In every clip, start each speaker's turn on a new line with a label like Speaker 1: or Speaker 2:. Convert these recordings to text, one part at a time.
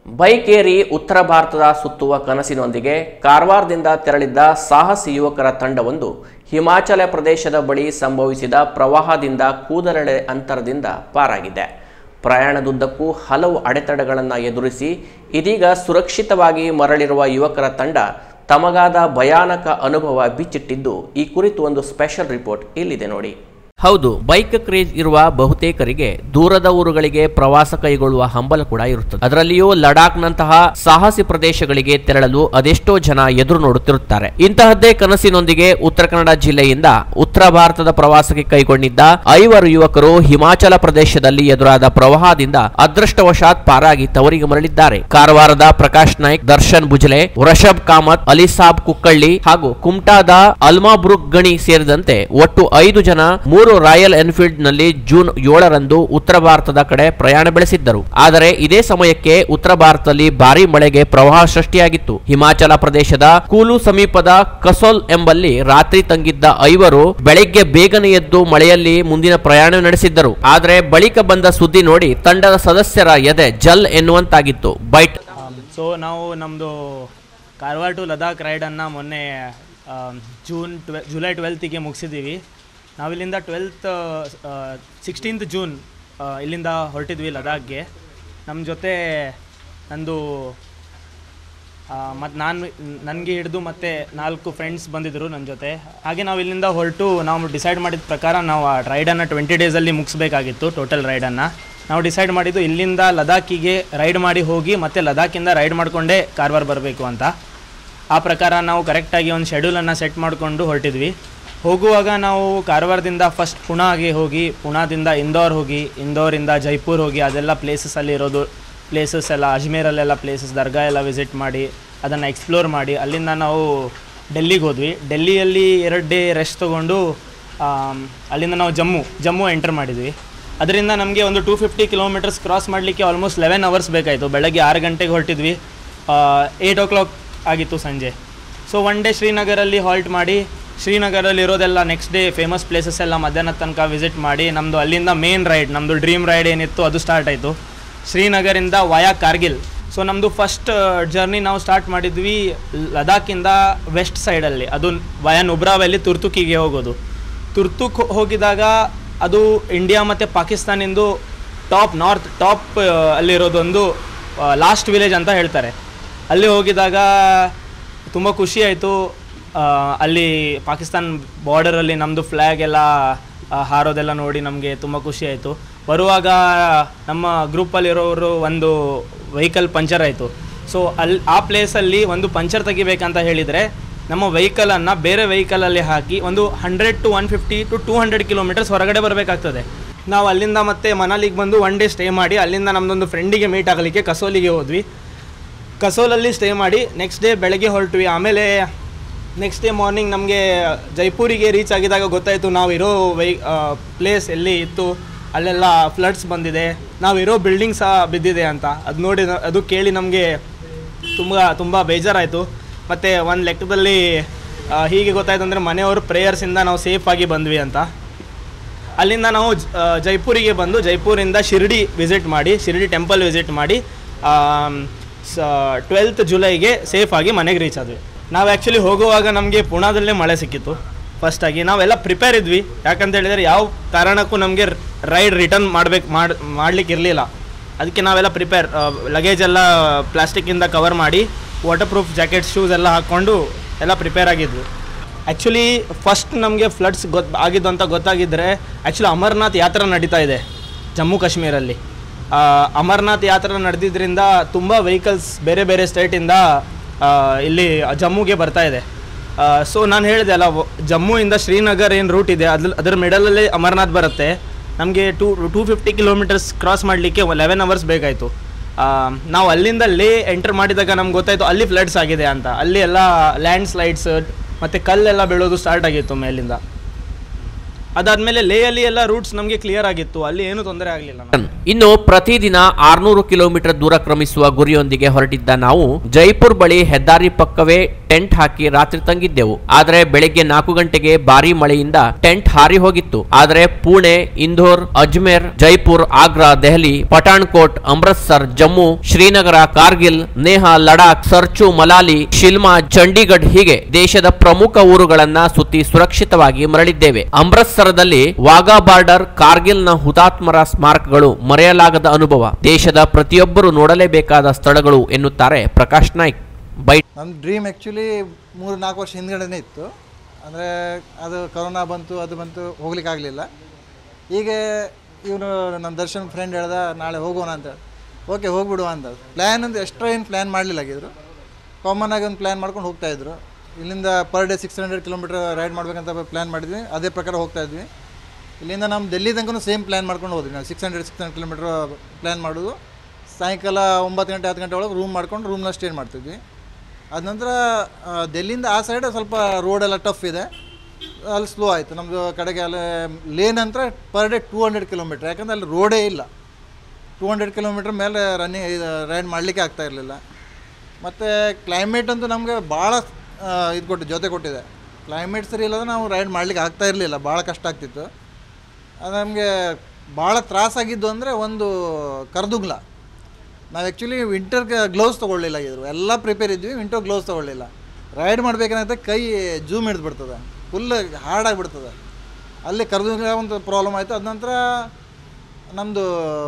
Speaker 1: bike ಏರಿ ಉತ್ತರ ಭಾರತದ ಸುತ್ತುವ ಕನಸಿನೊಂದಿಗೆ ಕಾರವಾರದಿಂದ ತೆರಳಿದ್ದ ಸಾಹಸಿ ಯುವಕರ ತಂಡವೊಂದು ಹಿಮಾಚಲ ಪ್ರದೇಶದ ಬಳಿ ಸಂಭವಿಸಿದ ಪ್ರವಾಹದಿಂದ ಕೂದಲೆಳೆ ಅಂತರದಿಂದ ಪಾರಾಗಿದೆ ಪ್ರಯಾಣದುದ್ದಕ್ಕೂ ಹಲವು ಅಡೆತಡೆಗಳನ್ನು ಎದುರಿಸಿ ಇದೀಗ ಸುರಕ್ಷಿತವಾಗಿ ಮರಳಿರುವ ಯುವಕರ ತಂಡ ತಮಗಾದ ಭಯಾನಕ ಅನುಭವ ಬಿಚ್ಚಿಟ್ಟಿದ್ದು ಈ ಕುರಿತು ಒಂದು ಸ್ಪೆಷಲ್ ರಿಪೋರ್ಟ್ ಇಲ್ಲಿದೆ ನೋಡಿ ಹೌದು ಬೈಕ್ ಕ್ರೇಜ್ ಇರುವ ಬಹುತೇಕರಿಗೆ ದೂರದ ಊರುಗಳಿಗೆ ಪ್ರವಾಸ ಕೈಗೊಳ್ಳುವ ಹಂಬಲ ಕೂಡ ಇರುತ್ತದೆ ಅದರಲ್ಲಿಯೂ ಲಡಾಖ್ನಂತಹ ಸಾಹಸಿ ಪ್ರದೇಶಗಳಿಗೆ ತೆರಳಲು ಅದೆಷ್ಟೋ ಜನ ಎದುರು ನೋಡುತ್ತಿರುತ್ತಾರೆ ಇಂತಹದ್ದೇ ಕನಸಿನೊಂದಿಗೆ ಉತ್ತರ ಕನ್ನಡ ಜಿಲ್ಲೆಯಿಂದ ಉತ್ತರ ಭಾರತದ ಪ್ರವಾಸಕ್ಕೆ ಕೈಗೊಂಡಿದ್ದ ಐವರು ಯುವಕರು ಹಿಮಾಚಲ ಪ್ರದೇಶದಲ್ಲಿ ಎದುರಾದ ಪ್ರವಾಹದಿಂದ ಅದೃಷ್ಟವಶಾತ್ ಪಾರಾಗಿ ತವರಿಗೆ ಮರಳಿದ್ದಾರೆ ಕಾರವಾರದ ಪ್ರಕಾಶ್ ನಾಯ್ಕ್ ದರ್ಶನ್ ಬುಜಲೆ ವೃಷಭ್ ಕಾಮತ್ ಅಲಿಸಾಬ್ ಕುಕ್ಕಳ್ಳಿ ಹಾಗೂ ಕುಮ್ಟಾದ ಅಲ್ಮಾಬ್ರುಕ್ ಗಣಿ ಸೇರಿದಂತೆ ಒಟ್ಟು ಐದು ಜನ ಮೂರು ರಾಯಲ್ ಎನ್ಫೀಲ್ಡ್ ನಲ್ಲಿ ಜೂನ್ ಏಳರಂದು ಉತ್ತರ ಭಾರತದ ಕಡೆ ಪ್ರಯಾಣ ಬೆಳೆಸಿದ್ದರು ಆದರೆ ಇದೇ ಸಮಯಕ್ಕೆ ಉತ್ತರ ಭಾರತದಲ್ಲಿ ಭಾರಿ ಮಳೆಗೆ ಪ್ರವಾಹ ಸೃಷ್ಟಿಯಾಗಿತ್ತು ಹಿಮಾಚಲ ಪ್ರದೇಶದ ಕೂಲು ಸಮೀಪದ ಕಸೋಲ್ ಎಂಬಲ್ಲಿ ರಾತ್ರಿ ತಂಗಿದ್ದ ಐವರು ಬೆಳಿಗ್ಗೆ ಬೇಗನೆ ಎದ್ದು ಮಳೆಯಲ್ಲಿ ಮುಂದಿನ ಪ್ರಯಾಣ ನಡೆಸಿದ್ದರು ಆದರೆ ಬಳಿಕ ಬಂದ ಸುದ್ದಿ ನೋಡಿ ತಂಡದ ಸದಸ್ಯರ ಎದೆ ಜಲ್ ಎನ್ನುವಂತಾಗಿತ್ತು ಬೈಟ್
Speaker 2: ಸೊ ನಾವು ನಮ್ಮದು ಕಾರವಾರ ಟು ಲದಾಖ್ ರೈಡನ್ನು ಮೊನ್ನೆ ಆಮ್, ಜೂನ್ ಟ್ವೆ ಜುಲೈ ಟ್ವೆಲ್ತಿಗೆ ಮುಗಿಸಿದ್ದೀವಿ ನಾವಿಲ್ಲಿಂದ ಟ್ವೆಲ್ತ್ ಸಿಕ್ಸ್ಟೀನ್ತ್ ಜೂನ್ ಆ, ಇಲ್ಲಿಂದ ಹೊರಟಿದ್ವಿ ಲದಾಖ್ಗೆ ನಮ್ಮ ಜೊತೆ ನಂದು ಮತ್ತು ನಾನು ನನಗೆ ಹಿಡಿದು ಮತ್ತು ನಾಲ್ಕು ಫ್ರೆಂಡ್ಸ್ ಬಂದಿದ್ದರು ನನ್ನ ಜೊತೆ ಹಾಗೆ ನಾವು ಇಲ್ಲಿಂದ ಹೊರಟು ನಾವು ಡಿಸೈಡ್ ಮಾಡಿದ ಪ್ರಕಾರ ನಾವು ಆ ರೈಡನ್ನು ಟ್ವೆಂಟಿ ಡೇಸಲ್ಲಿ ಮುಗಿಸ್ಬೇಕಾಗಿತ್ತು ಟೋಟಲ್ ರೈಡನ್ನು ನಾವು ಡಿಸೈಡ್ ಮಾಡಿದ್ದು ಇಲ್ಲಿಂದ ಲದಾಖಿಗೆ ರೈಡ್ ಮಾಡಿ ಹೋಗಿ ಮತ್ತು ಲದಾಖಿಂದ ರೈಡ್ ಮಾಡಿಕೊಂಡೇ ಕಾರವಾರ ಬರಬೇಕು ಅಂತ ಆ ಪ್ರಕಾರ ನಾವು ಕರೆಕ್ಟಾಗಿ ಒಂದು ಶೆಡ್ಯೂಲನ್ನು ಸೆಟ್ ಮಾಡಿಕೊಂಡು ಹೊರಟಿದ್ವಿ ಹೋಗುವಾಗ ನಾವು ಕಾರವಾರದಿಂದ ಫಸ್ಟ್ ಪುಣಾಗೆ ಹೋಗಿ ಪುಣಾದಿಂದ ಇಂದೋರ್ ಹೋಗಿ ಇಂದೋರಿಂದ ಜೈಪುರ್ ಹೋಗಿ ಅದೆಲ್ಲ ಪ್ಲೇಸಸಲ್ಲಿ ಇರೋದು ಪ್ಲೇಸಸ್ ಎಲ್ಲ ಅಜ್ಮೇರಲ್ಲೆಲ್ಲ ಪ್ಲೇಸಸ್ ದರ್ಗಾ ಎಲ್ಲ ವಿಸಿಟ್ ಮಾಡಿ ಅದನ್ನು ಎಕ್ಸ್ಪ್ಲೋರ್ ಮಾಡಿ ಅಲ್ಲಿಂದ ನಾವು ಡೆಲ್ಲಿಗೆ ಹೋದ್ವಿ ಡೆಲ್ಲಿಯಲ್ಲಿ ಎರಡು ಡೇ ರೆಸ್ಟ್ ತೊಗೊಂಡು ಆಮ್, ಅಲ್ಲಿಂದ ನಾವು ಜಮ್ಮು ಜಮ್ಮು ಎಂಟರ್ ಮಾಡಿದ್ವಿ ಅದರಿಂದ ನಮಗೆ ಒಂದು ಟೂ ಫಿಫ್ಟಿ ಕಿಲೋಮೀಟರ್ಸ್ ಕ್ರಾಸ್ ಮಾಡಲಿಕ್ಕೆ ಆಲ್ಮೋಸ್ಟ್ ಲೆವೆನ್ ಅವರ್ಸ್ ಬೇಕಾಯಿತು ಬೆಳಗ್ಗೆ ಆರು ಗಂಟೆಗೆ ಹೊರಟಿದ್ವಿ ಏಯ್ಟ್ ಓ ಕ್ಲಾಕ್ ಆಗಿತ್ತು ಸಂಜೆ ಸೊ ಒನ್ ಡೇ ಶ್ರೀನಗರಲ್ಲಿ ಹಾಲ್ಟ್ ಮಾಡಿ ಶ್ರೀನಗರಲ್ಲಿ ಇರೋದೆಲ್ಲ ನೆಕ್ಸ್ಟ್ ಡೇ ಫೇಮಸ್ ಪ್ಲೇಸಸ್ ಎಲ್ಲ ಮಧ್ಯಾಹ್ನದ ತನಕ ವಿಸಿಟ್ ಮಾಡಿ ನಮ್ಮದು ಅಲ್ಲಿಂದ ಮೇನ್ ರೈಡ್ ನಮ್ಮದು ಡ್ರೀಮ್ ರೈಡ್ ಏನಿತ್ತು ಅದು ಸ್ಟಾರ್ಟ್ ಆಯಿತು ಶ್ರೀನಗರಿಂದ ವಯಾ ಕಾರ್ಗಿಲ್ ಸೊ ನಮ್ಮದು ಫಸ್ಟ್ ಜರ್ನಿ ನಾವು ಸ್ಟಾರ್ಟ್ ಮಾಡಿದ್ವಿ ಲದಾಖಿಂದ ವೆಸ್ಟ್ ಸೈಡಲ್ಲಿ ಅದು ವಯಾ ನುಬ್ರಾವಲ್ಲಿ ತುರ್ತುಕಿಗೆ ಹೋಗೋದು ತುರ್ತುಕ್ ಹೋಗಿದಾಗ ಅದು ಇಂಡಿಯಾ ಮತ್ತು ಪಾಕಿಸ್ತಾನಿಂದು ಟಾಪ್ ನಾರ್ತ್ ಟಾಪ್ ಅಲ್ಲಿರೋದೊಂದು ಲಾಸ್ಟ್ ವಿಲೇಜ್ ಅಂತ ಹೇಳ್ತಾರೆ ಅಲ್ಲಿ ಹೋಗಿದಾಗ ತುಂಬ ಖುಷಿ ಆಯಿತು ಅಲ್ಲಿ ಪಾಕಿಸ್ತಾನ್ ಬಾರ್ಡರಲ್ಲಿ ನಮ್ಮದು ಫ್ಲ್ಯಾಗ್ ಎಲ್ಲ ಆ, ಹಾರೋದೆಲ್ಲ ನೋಡಿ ನಮಗೆ ತುಂಬ ಖುಷಿ ಆಯಿತು ಬರುವಾಗ ನಮ್ಮ ಗ್ರೂಪಲ್ಲಿರೋರು ಒಂದು ವೆಹಿಕಲ್ ಪಂಚರ್ ಆಯಿತು ಸೊ ಅಲ್ಲಿ ಆ ಪ್ಲೇಸಲ್ಲಿ ಒಂದು ಪಂಚರ್ ತೆಗಿಬೇಕಂತ ಹೇಳಿದರೆ ನಮ್ಮ ವೆಹಿಕಲನ್ನು ಬೇರೆ ವೆಹಿಕಲಲ್ಲಿ ಹಾಕಿ ಒಂದು hundred to one fifty to two hundred kilometres ಹೊರಗಡೆ ಬರಬೇಕಾಗ್ತದೆ ನಾವು ಅಲ್ಲಿಂದ ಮತ್ತೆ ಮನಾಲಿಗೆ ಬಂದು ಒನ್ ಡೇ ಸ್ಟೇ ಮಾಡಿ ಅಲ್ಲಿಂದ ನಮ್ಮದೊಂದು ಫ್ರೆಂಡಿಗೆ ಮೀಟ್ ಆಗಲಿಕ್ಕೆ ಕಸೋಲಿಗೆ ಹೋದ್ವಿ ಕಸೋಲಲ್ಲಿ ಸ್ಟೇ ಮಾಡಿ ನೆಕ್ಸ್ಟ್ ಡೇ ಬೆಳಗ್ಗೆ ಹೊರಟ್ವಿ ಆಮೇಲೆ ನೆಕ್ಸ್ಟ್ ಡೇ ಮಾರ್ನಿಂಗ್ ನಮಗೆ ಜೈಪುರಿಗೆ ರೀಚ್ ಆಗಿದಾಗ ಗೊತ್ತಾಯಿತು ನಾವಿರೋ ವೈ ಪ್ಲೇಸ್ ಎಲ್ಲಿ ಇತ್ತು ಅಲ್ಲೆಲ್ಲ ಫ್ಲಡ್ಸ್ ಬಂದಿದೆ ನಾವಿರೋ ಬಿಲ್ಡಿಂಗ್ ಸಹ ಬಿದ್ದಿದೆ ಅಂತ ಅದು ನೋಡಿ ನ- ಅದು ಕೇಳಿ ನಮಗೆ ತುಂಬ ತುಂಬ ಬೇಜಾರಾಯಿತು ಮತ್ತು ಒಂದು ಲೆಕ್ಕದಲ್ಲಿ ಆ, ಹೀಗೆ ಗೊತ್ತಾಯ್ತು ಅಂದರೆ ಮನೆಯವರು ಪ್ರೇಯರ್ಸಿಂದ ನಾವು ಸೇಫಾಗಿ ಬಂದ್ವಿ ಅಂತ ಅಲ್ಲಿಂದ ನಾವು ಜ- ಆ, ಜೈಪುರಿಗೆ ಬಂದು ಜೈಪುರಿಂದ ಶಿರ್ಡಿ ವಿಸಿಟ್ ಮಾಡಿ ಶಿರ್ಡಿ ಟೆಂಪಲ್ ವಿಸಿಟ್ ಮಾಡಿ ಸ ಟ್ವೆಲ್ತ್ ಜುಲೈಗೆ ಸೇಫಾಗಿ ಮನೆಗೆ ರೀಚ್ ಆದ್ವಿ ನಾವು ಆ್ಯಕ್ಚುಲಿ ಹೋಗುವಾಗ ನಮಗೆ ಪುಣಾದಲ್ಲೇ ಮಳೆ ಸಿಕ್ಕಿತ್ತು ಫಸ್ಟಾಗಿ ನಾವೆಲ್ಲ ಪ್ರಿಪೇರ್ ಇದ್ವಿ ಯಾಕಂತ ಹೇಳಿದರೆ ಯಾವ ಕಾರಣಕ್ಕೂ ನಮಗೆ ರೈಡ್ ರಿಟರ್ನ್ ಮಾಡ್ಬೇಕು ಮಾಡಿ ಮಾಡ್ಲಿಕ್ಕೆ ಇರಲಿಲ್ಲ ಅದಕ್ಕೆ ನಾವೆಲ್ಲ ಪ್ರಿಪೇರ್ ಲಗೇಜ್ ಎಲ್ಲ ಪ್ಲಾಸ್ಟಿಕ್ಕಿಂದ ಕವರ್ ಮಾಡಿ ವಾಟರ್ ಪ್ರೂಫ್ ಜಾಕೆಟ್ ಶೂಸ್ ಎಲ್ಲ ಹಾಕ್ಕೊಂಡು ಎಲ್ಲ ಪ್ರಿಪೇರ್ ಆಗಿದ್ವಿ ಆ್ಯಕ್ಚುಲಿ ಫಸ್ಟ್ ನಮಗೆ ಫ್ಲಡ್ಸ್ ಗೊತ್ತು ಆಗಿದ್ದು ಅಂತ ಗೊತ್ತಾಗಿದ್ದರೆ ಆ್ಯಕ್ಚುಲಿ ಅಮರ್ನಾಥ್ ಯಾತ್ರೆ ನಡೀತಾ ಇದೆ ಜಮ್ಮು ಕಾಶ್ಮೀರಲ್ಲಿ ಆ, ಅಮರ್ನಾಥ್ ಯಾತ್ರೆ ನಡೆದಿದ್ದರಿಂದ ತುಂಬ ವೆಹಿಕಲ್ಸ್ ಬೇರೆ ಬೇರೆ ಸ್ಟೇಟಿಂದ ಇಲ್ಲಿ ಜಮ್ಮುಗೆ ಬರ್ತಾ ಇದೆ ಸೊ ನಾನು ಹೇಳಿದೆ ಅಲ್ಲ ವ- ಜಮ್ಮುಯಿಂದ ಶ್ರೀನಗರ್ ಏನು ರೂಟ್ ಇದೆ ಅದ್ರ ಅದರ ಮಿಡಲಲ್ಲಿ ಅಮರ್ನಾಥ್ ಬರುತ್ತೆ ನಮಗೆ two two fifty kilometres cross ಮಾಡಲಿಕ್ಕೆ ಲೆವೆನ್ ಅವರ್ಸ್ ಬೇಕಾಯಿತು ನಾವು ಅಲ್ಲಿಂದ ಲೇ ಎಂಟರ್ ಮಾಡಿದಾಗ ನಮ್ಗೆ ಗೊತ್ತಾಯಿತು ಅಲ್ಲಿ ಫ್ಲಡ್ಸ್ ಆಗಿದೆ ಅಂತ ಅಲ್ಲಿ ಎಲ್ಲ ಲ್ಯಾಂಡ್ ಸ್ಲೈಡ್ಸ್ ಮತ್ತು ಕಲ್ಲೆಲ್ಲ ಬೀಳೋದು ಸ್ಟಾರ್ಟ್ ಆಗಿತ್ತು ಮೇಲಿಂದ ಅದಾದಮೇಲೆ ಲೇಯಲ್ಲಿ ಎಲ್ಲ ರೂಟ್ಸ್ ನಮಗೆ ಕ್ಲಿಯರ್ ಆಗಿತ್ತು ಅಲ್ಲಿ ಏನೂ ತೊಂದರೆ ಆಗಲಿಲ್ಲ
Speaker 1: ಇನ್ನು ಪ್ರತಿದಿನ ಆರ್ನೂರು ಕಿಲೋಮೀಟರ್ ದೂರ ಕ್ರಮಿಸುವ ಗುರಿಯೊಂದಿಗೆ ಹೊರಟಿದ್ದ ನಾವು ಜೈಪುರ್ ಬಳಿ ಹೆದ್ದಾರಿ ಪಕ್ಕವೇ ಟೆಂಟ್ ಹಾಕಿ ರಾತ್ರಿ ತಂಗಿದ್ದೆವು ಆದರೆ ಬೆಳಿಗ್ಗೆ ನಾಲ್ಕು ಗಂಟೆಗೆ ಭಾರಿ ಮಳೆಯಿಂದ ಟೆಂಟ್ ಹಾರಿ ಹೋಗಿತ್ತು ಆದರೆ ಪುಣೆ ಇಂದೋರ್ ಅಜ್ಮೇರ್ ಜೈಪುರ್ ಆಗ್ರಾ ದೆಹಲಿ ಪಠಾಣ್ಕೋಟ್ ಅಮೃತ್ಸರ್ ಜಮ್ಮು ಶ್ರೀನಗರ ಕಾರ್ಗಿಲ್ ನೇಹಾ ಲಡಾಖ್ ಸರ್ಚು ಮಲಾಲಿ ಶಿಲ್ಮಾ ಚಂಡೀಗಢ್ ಹೀಗೆ ದೇಶದ ಪ್ರಮುಖ ಊರುಗಳನ್ನ ಸುತ್ತಿ ಸುರಕ್ಷಿತವಾಗಿ ಮರಳಿದ್ದೇವೆ ಅಮೃತ್ಸರದಲ್ಲಿ ವಾಘಾ ಬಾರ್ಡರ್ ಕಾರ್ಗಿಲ್ನ ಹುತಾತ್ಮರ ಸ್ಮಾರಕಗಳು ಮರೆಯಲಾಗದ ಅನುಭವ ದೇಶದ ಪ್ರತಿಯೊಬ್ಬರು ನೋಡಲೇಬೇಕಾದ ಸ್ಥಳಗಳು ಎನ್ನುತ್ತಾರೆ ಪ್ರಕಾಶ್ ನಾಯ್ಕ್ ಬೈ
Speaker 3: ನನ್ನ ಡ್ರೀಮ್ ಆ್ಯಕ್ಚುಲಿ ಮೂರು ನಾಲ್ಕು ವರ್ಷ ಹಿಂದ್ಗಡೆನೇ ಇತ್ತು ಅಂದರೆ ಅದು ಕೊರೋನಾ ಬಂತು ಅದು ಬಂತು ಹೋಗ್ಲಿಕ್ಕೆ ಆಗಲಿಲ್ಲ ಈಗ ಇವನು ನನ್ನ ದರ್ಶನ್ ಫ್ರೆಂಡ್ ಹೇಳ್ದ ನಾಳೆ ಹೋಗೋಣ ಅಂತ ಓಕೆ ಹೋಗ್ಬಿಡುವ ಅಂತ ಪ್ಲ್ಯಾನ್ ಅಂತ ಎಕ್ಸ್ಟ್ರಾ ಏನು ಪ್ಲ್ಯಾನ್ ಮಾಡಲಿಲ್ಲ ಆಗಿದ್ರು ಕಾಮನ್ ಆಗಿ ಒಂದು ಪ್ಲ್ಯಾನ್ ಮಾಡ್ಕೊಂಡು ಹೋಗ್ತಾ ಇದ್ರು ಇಲ್ಲಿಂದ per day six hundred kilometre ride ಮಾಡ್ಬೇಕಂತ ಪ್ಲ್ಯಾನ್ ಮಾಡಿದ್ವಿ ಅದೇ ಪ್ರಕಾರ ಹೋಗ್ತಾ ಇದ್ವಿ ಇಲ್ಲಿಂದ ನಮ್ಮ ಡೆಲ್ಲಿ ತನಕ ಸೇಮ್ ಪ್ಲ್ಯಾನ್ ಮಾಡ್ಕೊಂಡು ಹೋದ್ವಿ ನಾವು six hundred six hundred kilometre plan ಮಾಡೋದು ಸಾಯಂಕಾಲ ಒಂಬತ್ತು ಗಂಟೆ ಹತ್ತು ಗಂಟೆ ಒಳಗೆ ರೂಮ್ ಮಾಡ್ಕೊಂಡು ರೂಮ್ನ ಸ್ಟೇ ಮಾಡ್ತಿದ್ವಿ ಅದ ನಂತರ ಆ, ಡೆಲ್ಲಿಯಿಂದ ಆ ಸೈಡ್ ಸ್ವಲ್ಪ ರೋಡೆಲ್ಲ ಟಫ್ ಇದೆ ಅಲ್ಲಿ ಸ್ಲೋ ಆಯಿತು ನಮ್ಮದು ಕಡೆಗೆ ಅಲ್ಲಿ ಲೇನ್ ಅಂತ per day two hundred kilometre ಯಾಕಂದ್ರೆ ಅಲ್ಲಿ ರೋಡೇ ಇಲ್ಲ ಟೂ ಹಂಡ್ರೆಡ್ ಕಿಲೋಮೀಟ್ರ್ ಮೇಲೆ ರನ್ನಿಂಗ್ ರೈಡ್ ಮಾಡಲಿಕ್ಕೆ ಆಗ್ತಾ ಇರಲಿಲ್ಲ ಮತ್ತು ಕ್ಲೈಮೇಟ್ ಅಂತೂ ನಮಗೆ ಭಾಳ ಇದು ಕೊಟ್ಟು ಜೊತೆ ಕೊಟ್ಟಿದೆ ಕ್ಲೈಮೇಟ್ ಸರಿ ಇಲ್ಲದ್ರೆ ನಾವು ರೈಡ್ ಮಾಡಲಿಕ್ಕೆ ಆಗ್ತಾ ಇರಲಿಲ್ಲ ಭಾಳ ಕಷ್ಟ ಆಗ್ತಿತ್ತು ಅದು ನಮಗೆ ಭಾಳ ತ್ರಾಸಾಗಿದ್ದು ಅಂದರೆ ಒಂದು ಕರ್ದುಗ್ಲ ನಾವು ಆ್ಯಕ್ಚುಲಿ ವಿಂಟರ್ ಗ್ಲೌಸ್ ತೊಗೊಳ್ಳಿಲ್ಲ ಇದ್ರು ಎಲ್ಲ ಪ್ರಿಪೇರ್ ಇದ್ವಿ ವಿಂಟರ್ ಗ್ಲೌಸ್ ತೊಗೊಳ್ಳಿಲ್ಲ ರೈಡ್ ಮಾಡ್ಬೇಕಂತ ಕೈ ಜೂಮ್ ಹಿಡಿದು ಬಿಡ್ತದೆ ಫುಲ್ ಹಾರ್ಡಾಗಿಬಿಡ್ತದೆ ಅಲ್ಲಿ ಕರ್ದುಗ್ಲ ಒಂದು ಪ್ರಾಬ್ಲಮ್ ಆಯಿತು ಅದ ನಂತರ ನಮ್ಮದು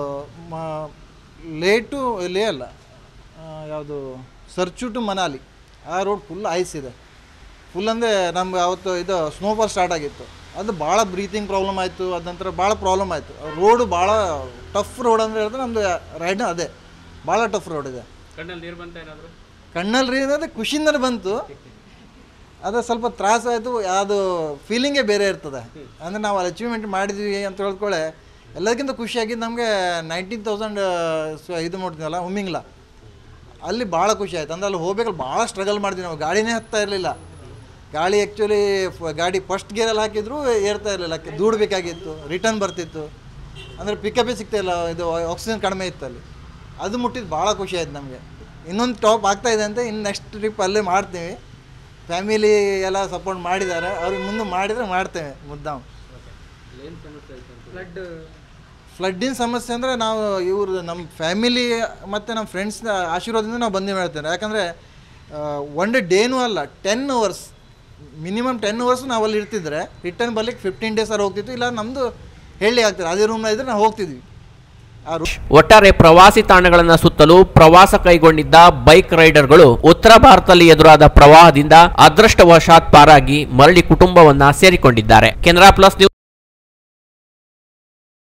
Speaker 3: ಲೇ ಟು ಲೇ ಅಲ್ಲ ಯಾವುದು ಸರ್ಚು ಟು ಮನಾಲಿ ಆ ರೋಡ್ ಫುಲ್ ಐಸ್ ಇದೆ ಫುಲ್ ಅಂದರೆ ನಮ್ಗೆ ಅವತ್ತು ಇದು ಸ್ನೋಫಾಲ್ ಸ್ಟಾರ್ಟ್ ಆಗಿತ್ತು ಅದು ಭಾಳ ಬ್ರೀತಿಂಗ್ ಪ್ರಾಬ್ಲಮ್ ಆಯಿತು ಅದ ನಂತರ ಭಾಳ ಪ್ರಾಬ್ಲಮ್ ಆಯಿತು ರೋಡು ಭಾಳ ಟಫ್ ರೋಡ್ ಅಂದರೆ ಹೇಳಿದ್ರೆ ನಮ್ಮದು ರೈಡ್ ಅದೇ ಭಾಳ ಟಫ್ ರೋಡ್ ಇದೆ ಕಣ್ಣಲ್ಲಿ ನೀರು ಅಂದರೆ ಖುಷಿಯಿಂದಲೇ ಬಂತು ಅದು ಸ್ವಲ್ಪ ತ್ರಾಸ ಆಯಿತು ಅದು ಫೀಲಿಂಗೇ ಬೇರೆ ಇರ್ತದೆ ಅಂದರೆ ನಾವು ಅಲ್ಲಿ ಅಚೀವ್ಮೆಂಟ್ ಮಾಡಿದ್ವಿ ಅಂತ ಹೇಳ್ಕೊಳ್ಳೆ ಎಲ್ಲದಕ್ಕಿಂತ ಖುಷಿಯಾಗಿದ್ದು ನಮಗೆ ನೈನ್ಟೀನ್ ತೌಸಂಡ್ ಇದು ಮಾಡ್ತೀವಲ್ಲ ಹುಮ್ಮಿಂಗ್ಲ ಅಲ್ಲಿ ಭಾಳ ಖುಷಿ ಆಯ್ತು ಅಂದ್ರೆ ಅಲ್ಲಿ ಹೋಗ್ಬೇಕಲ್ಲಿ ಭಾಳ ಸ್ಟ್ರಗಲ್ ಮಾಡಿದ್ವಿ ನಾವು ಗಾಡಿನೇ ಹತ್ತಾ ಇರಲಿಲ್ಲ ಗಾಡಿ ಆ್ಯಕ್ಚುಲಿ ಗಾಡಿ ಫಸ್ಟ್ ಗೇರಲ್ಲಿ ಹಾಕಿದ್ರು ಏರ್ತಾ ಇರಲಿಲ್ಲ ದೂಡಬೇಕಾಗಿತ್ತು ರಿಟರ್ನ್ ಬರ್ತಿತ್ತು ಅಂದರೆ ಪಿಕಪ್ಪೇ ಸಿಗ್ತಾ ಇಲ್ಲ ಇದು ಆಕ್ಸಿಜನ್ ಕಡಿಮೆ ಇತ್ತು ಅಲ್ಲಿ ಅದು ಮುಟ್ಟಿದ್ದು ಭಾಳ ಖುಷಿ ಆಯ್ತು ನಮಗೆ ಇನ್ನೊಂದು ಟಾಪ್ ಆಗ್ತಾ ಇದೆ ಅಂತ ಇನ್ನು ನೆಕ್ಸ್ಟ್ ಟ್ರಿಪ್ ಅಲ್ಲೇ ಮಾಡ್ತೀವಿ ಫ್ಯಾಮಿಲಿ ಎಲ್ಲ ಸಪೋರ್ಟ್ ಮಾಡಿದ್ದಾರೆ ಅವ್ರಿಗೆ ಮುಂದೆ ಮಾಡಿದರೆ ಮಾಡ್ತೇವೆ ಮುದ್ದಾಮ್ ಫ್ಲಡ್ಡಿನ ಸಮಸ್ಯೆ ಅಂದರೆ ನಾವು ಇವರು ನಮ್ಮ ಫ್ಯಾಮಿಲಿ ಮತ್ತು ನಮ್ಮ ಫ್ರೆಂಡ್ಸ್ ಆಶೀರ್ವಾದದಿಂದ ನಾವು ಬಂದು ಹೇಳ್ತೇವೆ ಯಾಕಂದರೆ ಒನ್ ಡೇ ಡೇನೂ ಅಲ್ಲ ten hours minimum ten hours ನಾವು ಅಲ್ಲಿ ಇರ್ತಿದ್ರೆ ರಿಟರ್ನ್ ಬರ್ಲಿಕ್ಕೆ ಫಿಫ್ಟೀನ್ ಡೇಸ್ ಅವ್ರು ಹೋಗ್ತಿತ್ತು ಇಲ್ಲ ನಮ್ಮದು ಹೇಳಿ ಆಗ್ತದೆ ಅದೇ ರೂಮ್ನ ಇದ್ರೆ ನಾವು ಹೋಗ್ತಿದ್ವಿ ಆ ರೂ
Speaker 1: ಒಟ್ಟಾರೆ ಪ್ರವಾಸಿ ತಾಣಗಳನ್ನು ಸುತ್ತಲೂ ಪ್ರವಾಸ ಕೈಗೊಂಡಿದ್ದ ಬೈಕ್ ರೈಡರ್ಗಳು ಉತ್ತರ ಭಾರತದಲ್ಲಿ ಎದುರಾದ ಪ್ರವಾಹದಿಂದ ಅದೃಷ್ಟವಶಾತ್ ಪಾರಾಗಿ ಮರಳಿ ಕುಟುಂಬವನ್ನ ಸೇರಿಕೊಂಡಿದ್ದಾರೆ ಕೆನರಾ ಪ್ಲಸ್ ನ್ಯೂಸ್